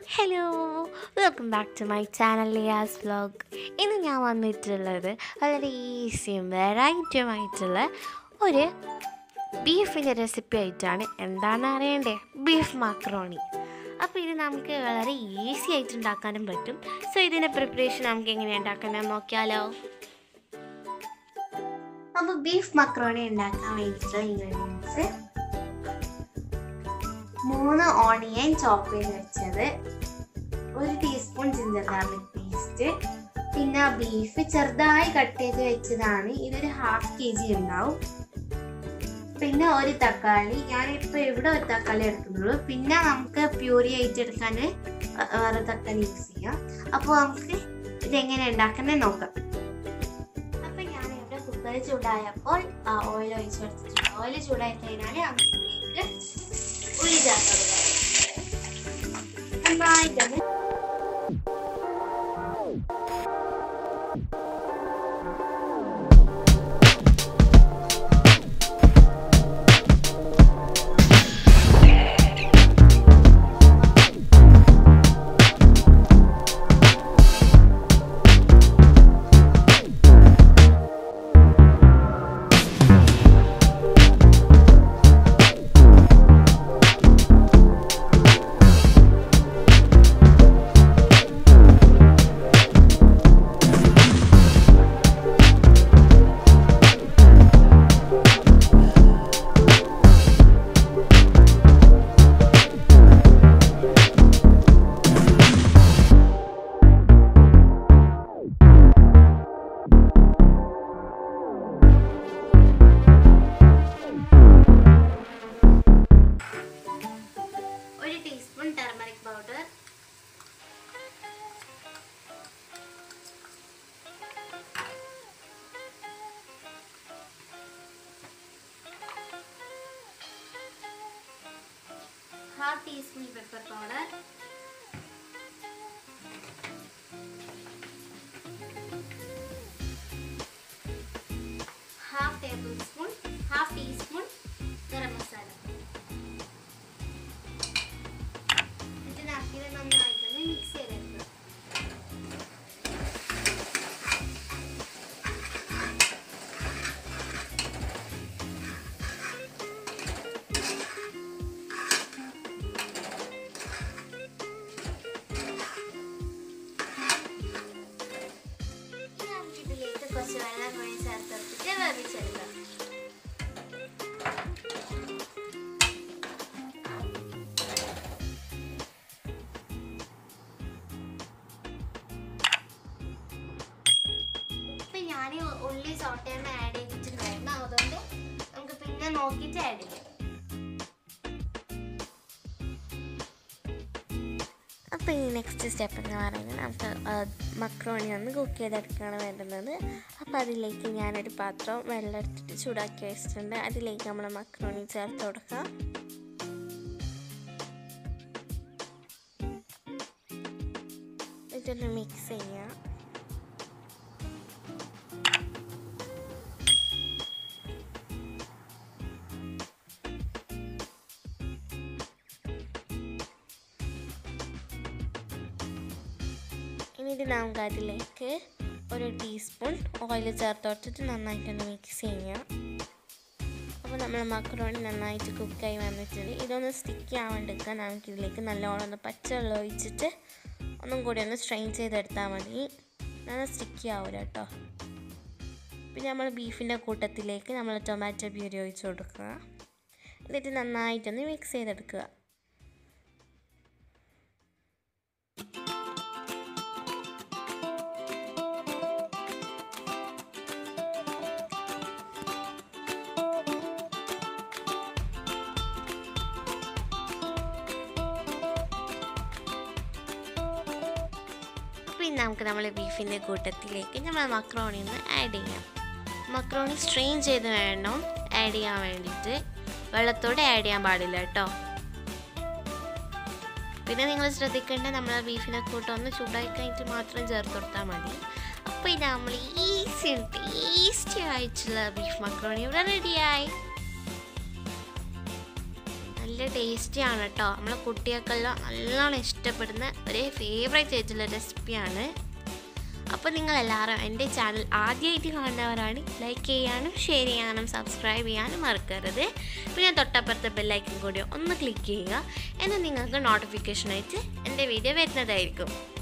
hello welcome back to my channel Liya's vlog ഇന്ന് ഞാൻ വന്നിട്ടുള്ളത് വളരെ ഈസിയും വെറൈറ്റിയുമായിട്ടുള്ള ഒരു ബീഫിൻ്റെ റെസിപ്പി ആയിട്ടാണ് എന്താണെന്ന് അറിയണ്ടേ ബീഫ് മാക്രോണി അപ്പോൾ ഇത് നമുക്ക് വളരെ ഈസി ആയിട്ട് ഉണ്ടാക്കാനും പറ്റും സോ ഇതിൻ്റെ പ്രിപ്പറേഷൻ നമുക്ക് എങ്ങനെയാണ് ഉണ്ടാക്കുന്നത് നോക്കിയാലോ അപ്പോൾ ബീഫ് മക്രോണി ഉണ്ടാക്കാൻ വേണ്ടിയിട്ടുള്ള ഇൻഗ്രീഡിയൻസ് മൂന്ന് ഓണിയൻ ചോപ്പ് ചെയ്ത് വെച്ചത് ഒരു ടീസ്പൂൺ ജിഞ്ചർ ഗാർലിക് പേസ്റ്റ് പിന്നെ ബീഫ് ചെറുതായി കട്ട് ചെയ്ത് വെച്ചതാണ് ഇതൊരു ഹാഫ് കെ ജി ഉണ്ടാവും പിന്നെ ഒരു തക്കാളി ഞാനിപ്പോൾ ഇവിടെ ഒരു തക്കാളി എടുക്കുന്നുള്ളൂ പിന്നെ നമുക്ക് പ്യൂരി ആയിട്ട് എടുക്കാൻ വേറെ തക്കാളി യൂസ് ചെയ്യാം അപ്പോൾ നമുക്ക് ഇതെങ്ങനെ ഉണ്ടാക്കുന്നത് നോക്കാം അപ്പം ഞാൻ ഇവിടെ കുക്കർ ചൂടായപ്പോൾ ഓയിൽ ഒഴിച്ച് കൊടുത്തിട്ടുണ്ട് ഓയിൽ ചൂടായി കഴിഞ്ഞാൽ നമുക്കിതിലേക്ക് ഉള്ളി ചേർത്ത് കൊടുക്കാം നന്നായിട്ടൊന്ന് ഒരു teaspoon turmeric powder half teaspoon pepper powder half tablespoon half teaspoon garam masala ഇതിനാക്കിയത് നന്നായിട്ടൊന്ന് മിക്സ് ചെയ്തെടുക്കുക ഇനി നമുക്കിതിലേക്ക് കുറച്ച് വെള്ളം കൂടി ചേർത്തെടുത്തിട്ട് വേവിച്ചെടുക്കാം ഇപ്പം ഞാൻ ഉള്ളി സോട്ടയാണ് ആഡ് ചെയ്തിട്ടുണ്ടായിരുന്നു അതുകൊണ്ട് നമുക്ക് പിന്നെ നോക്കിയിട്ട് ആഡ് ചെയ്യാം അപ്പോൾ ഈ നെക്സ്റ്റ് സ്റ്റെപ്പ് എന്ന് പറയുന്നത് നമുക്ക് മക്രോണി ഒന്ന് കുക്ക് ചെയ്തെടുക്കുകയാണ് വേണ്ടുന്നത് അപ്പോൾ അതിലേക്ക് ഞാനൊരു പാത്രം വെള്ളം എടുത്തിട്ട് ചൂടാക്കി വെച്ചിട്ടുണ്ട് അതിലേക്ക് നമ്മൾ മക്രോണി ചേർത്ത് കൊടുക്കാം ഇതൊന്ന് മിക്സ് ചെയ്യാം ഇനി ഇത് നമുക്ക് അതിലേക്ക് ഒരു ടീസ്പൂൺ ഓയിൽ ചേർത്ത് കൊടുത്തിട്ട് നന്നായിട്ടൊന്ന് മിക്സ് ചെയ്യാം അപ്പോൾ നമ്മൾ മക്രോണി നന്നായിട്ട് കുക്കായി വന്നിട്ടുണ്ട് ഇതൊന്ന് സ്റ്റിക്കി ആവാണ്ടിരിക്കാൻ നമുക്കിതിലേക്ക് നല്ലോണം ഒന്ന് പച്ചവെള്ളം ഒഴിച്ചിട്ട് ഒന്നും കൂടി ഒന്ന് സ്ട്രെയിൻ ചെയ്തെടുത്താൽ മതി നല്ല സ്റ്റിക്കി ആവില്ല കേട്ടോ പിന്നെ നമ്മൾ ബീഫിൻ്റെ കൂട്ടത്തിലേക്ക് നമ്മൾ ടൊമാറ്റോ പ്യൂരി ഒഴിച്ച് കൊടുക്കുക എന്നിട്ട് നന്നായിട്ടൊന്ന് മിക്സ് ചെയ്തെടുക്കുക പിന്നെ നമുക്ക് നമ്മൾ ബീഫിൻ്റെ കൂട്ടത്തിലേക്ക് നമ്മൾ മക്രോണി ഒന്ന് ആഡ് ചെയ്യാം മക്രോണി സ്ട്രെയിൻ ചെയ്ത് വേണം ആഡ് ചെയ്യാൻ വേണ്ടിയിട്ട് വെള്ളത്തോടെ ആഡ് ചെയ്യാൻ പാടില്ല കേട്ടോ പിന്നെ നിങ്ങൾ ശ്രദ്ധിക്കേണ്ട നമ്മൾ ബീഫിനെ കൂട്ടം ഒന്ന് ചൂടായി കഴിഞ്ഞിട്ട് മാത്രം ചേർത്ത് കൊടുത്താൽ മതി അപ്പോൾ ഇത് നമ്മൾ ഈസി ടേസ്റ്റി ആയിട്ടുള്ള ബീഫ് മക്രോണി ഇവിടെ റെഡിയായി നല്ല നല്ല ടേസ്റ്റിയാണ് കേട്ടോ നമ്മളെ കുട്ടികൾക്കെല്ലാം നല്ലോണം ഇഷ്ടപ്പെടുന്ന ഒരു ഫേവറേറ്റ് ആയിട്ടുള്ള റെസിപ്പിയാണ് അപ്പോൾ നിങ്ങൾ എല്ലാവരും എൻ്റെ ചാനൽ ആദ്യമായിട്ട് കാണുന്നവരാണ് ലൈക്ക് ചെയ്യാനും ഷെയർ ചെയ്യാനും സബ്സ്ക്രൈബ് ചെയ്യാനും മറക്കരുത് പിന്നെ തൊട്ടപ്പുറത്തെ ബെല്ലൈക്കൻ കൂടി ഒന്ന് ക്ലിക്ക് ചെയ്യുക എന്നാൽ നിങ്ങൾക്ക് നോട്ടിഫിക്കേഷൻ ആയിട്ട് എൻ്റെ വീഡിയോ വരുന്നതായിരിക്കും